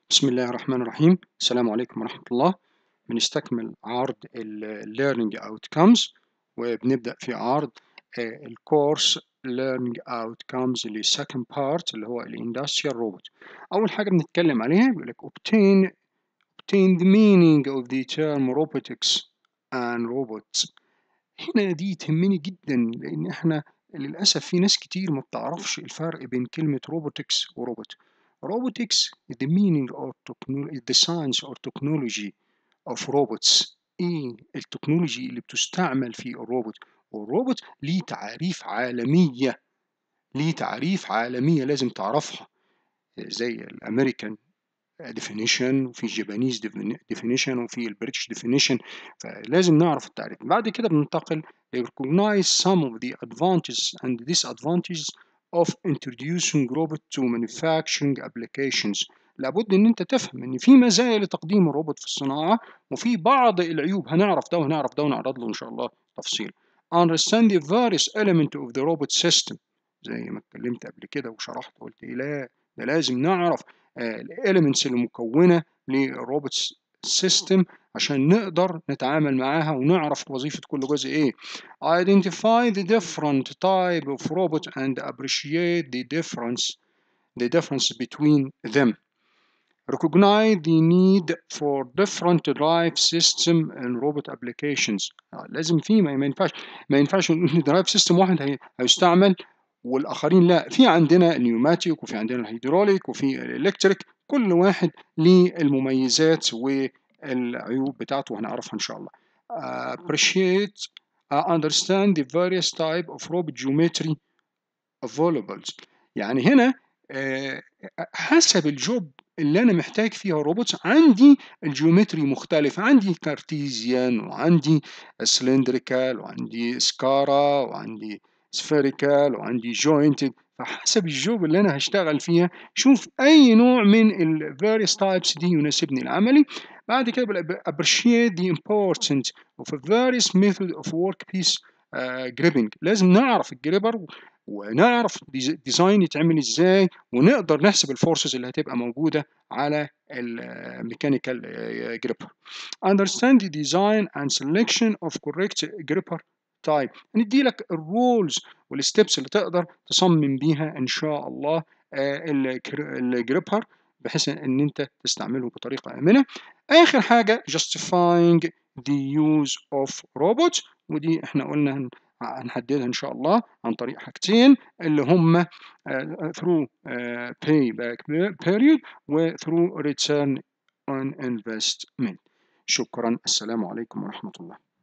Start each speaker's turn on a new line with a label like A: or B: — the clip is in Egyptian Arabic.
A: بسم الله الرحمن الرحيم السلام عليكم ورحمة الله بنستكمل عرض ال Learning Outcomes وبنبدأ في عرض الكورس Learning Outcomes اللي second part اللي هو ال Industrial Robot أول حاجة بنتكلم عليها بيقول لك obtain obtain the meaning of the term robotics and robots هنا دي تهمني جدا لأن احنا للأسف في ناس كتير ما بتعرفش الفرق بين كلمة robotics وروبوت robotics is the meaning or technology the science or technology of robots ايه التكنولوجي اللي بتستعمل في الروبوت والروبوت ليه تعريف عالمية ليه تعريف عالمية لازم تعرفها زي الامريكان definition وفي الجابانيز definition وفي البريتش definition فلازم نعرف التعريف بعد كده بننتقل recognize some of the advantages and disadvantages of introducing robot to manufacturing applications لابد ان انت تفهم ان في مزايا لتقديم الروبوت في الصناعه وفي بعض العيوب هنعرف ده وهنعرف ده ونعرض له ان شاء الله تفصيل understand the various element of the robot system زي ما اتكلمت قبل كده وشرحت قلت ايه لا ده لازم نعرف الاليمنتس المكونه للروبوت سيستم عشان نقدر نتعامل معاها ونعرف وظيفة كل جزء ايه identify the different type of robot and appreciate the difference the difference between them recognize the need for different drive system and robot applications لازم في ما ينفعش ما ينفعش ان درايف سيستم واحد هيستعمل والاخرين لا في عندنا النيوماتيك وفي عندنا الهيدروليك وفي الالكتريك كل واحد ليه المميزات والعيوب بتاعته وهنعرفها ان شاء الله appreciate uh, understand the various type of robot geometry available يعني هنا حسب الجوب اللي انا محتاج فيها روبوتس عندي الجيومتري مختلف عندي كارتيزيان وعندي سلندريكال وعندي سكارا وعندي سفيريكال وعندي جوينتد فحسب الجوب اللي انا هشتغل فيها شوف اي نوع من ال various types دي يناسبني العملي بعد كده appreciate the importance of a various method of workpiece uh, gripping لازم نعرف الجريبر ونعرف ديزاين يتعمل ازاي ونقدر نحسب الفورسز اللي هتبقى موجوده على الميكانيكال جريبر understand the design and selection of correct gripper type ندي لك الرولز والستبس اللي تقدر تصمم بيها ان شاء الله الجريبر بحيث ان انت تستعمله بطريقه امنه اخر حاجه justifying the use of robots ودي احنا قلنا هنحددها ان شاء الله عن طريق حاجتين اللي هم uh, through uh, payback period و through return on investment شكرا السلام عليكم ورحمه الله